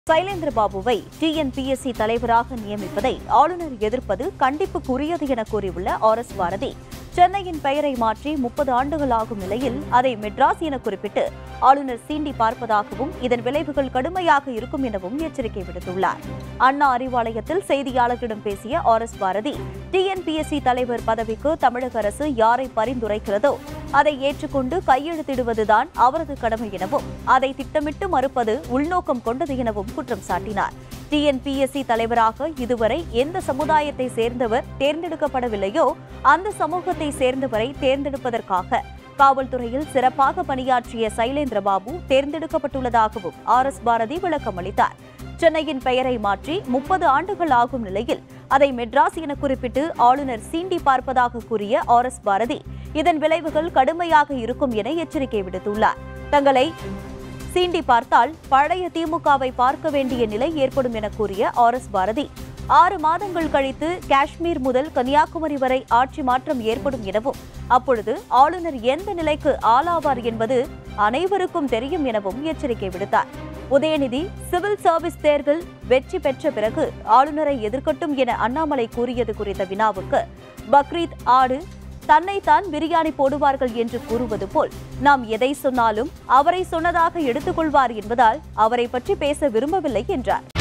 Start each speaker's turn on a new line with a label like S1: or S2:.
S1: Sailendra பாபுவை TNPSC தலைவராக நியமிப்பதை ஆளுநர் எதிர்ப்பது கண்டிப்புக்குரியது என கூறியுள்ள ஆர் எஸ் பாரதி சென்னையின் பெயரை மாற்றி முப்பது ஆண்டுகளாகும் நிலையில் அதை மெட்ராஸ் என குறிப்பிட்டு ஆளுநர் சீண்டி பார்ப்பதாகவும் இதன் விளைவுகள் கடுமையாக இருக்கும் எனவும் எச்சரிக்கை விடுத்துள்ளார் அண்ணா அறிவாலயத்தில் செய்தியாளர்களிடம் பேசிய ஆர் எஸ் பாரதி டிஎன்பிஎஸ்சி தலைவர் பதவிக்கு தமிழக அரசு யாரை பரிந்துரைக்கிறதோ அதை ஏற்றுக்கொண்டு கையெழுத்திடுவதுதான் அவரது கடமை எனவும் அதை திட்டமிட்டு மறுப்பது உள்நோக்கம் கொண்டது எனவும் குற்றம் சாட்டினார் டிஎன்பிஎஸ்சி தலைவராக இதுவரை எந்த சமுதாயத்தை சேர்ந்தவர் தேர்ந்தெடுக்கப்படவில்லையோ அந்த சமூகத்தை சேர்ந்தவரை தேர்ந்தெடுப்பதற்காக காவல்துறையில் சிறப்பாக பணியாற்றிய சைலேந்திர பாபு தேர்ந்தெடுக்கப்பட்டுள்ளதாகவும் ஆர் எஸ் பாரதி விளக்கம் அளித்தார் சென்னையின் பெயரை மாற்றி முப்பது ஆண்டுகள் ஆகும் நிலையில் அதை மெட்ராஸ் என குறிப்பிட்டு ஆளுநர் சீண்டி பார்ப்பதாக கூறிய ஆர் எஸ் பாரதி இதன் விளைவுகள் கடுமையாக இருக்கும் என எச்சரிக்கை விடுத்துள்ளார் தங்களை சீண்டி பார்த்தால் பழைய திமுகவை பார்க்க வேண்டிய நிலை ஏற்படும் என கூறிய ஆர் எஸ் பாரதி ஆறு மாதங்கள் கழித்து காஷ்மீர் முதல் கன்னியாகுமரி வரை ஆட்சி மாற்றம் ஏற்படும் எனவும் அப்பொழுது ஆளுநர் எந்த நிலைக்கு ஆளாவார் என்பது அனைவருக்கும் தெரியும் எனவும் எச்சரிக்கை விடுத்தார் உதயநிதி சிவில் சர்வீஸ் தேர்வில் வெற்றி பெற்ற பிறகு ஆளுநரை எதிர்க்கட்டும் என அண்ணாமலை கூறியது குறித்த வினாவுக்கு பக்ரீத் ஆடு தன்னைத்தான் பிரியாணி போடுவார்கள் என்று கூறுவது போல் நாம் எதை சொன்னாலும் அவரை சொன்னதாக எடுத்துக்கொள்வார் என்பதால் அவரை பற்றி பேச விரும்பவில்லை என்றார்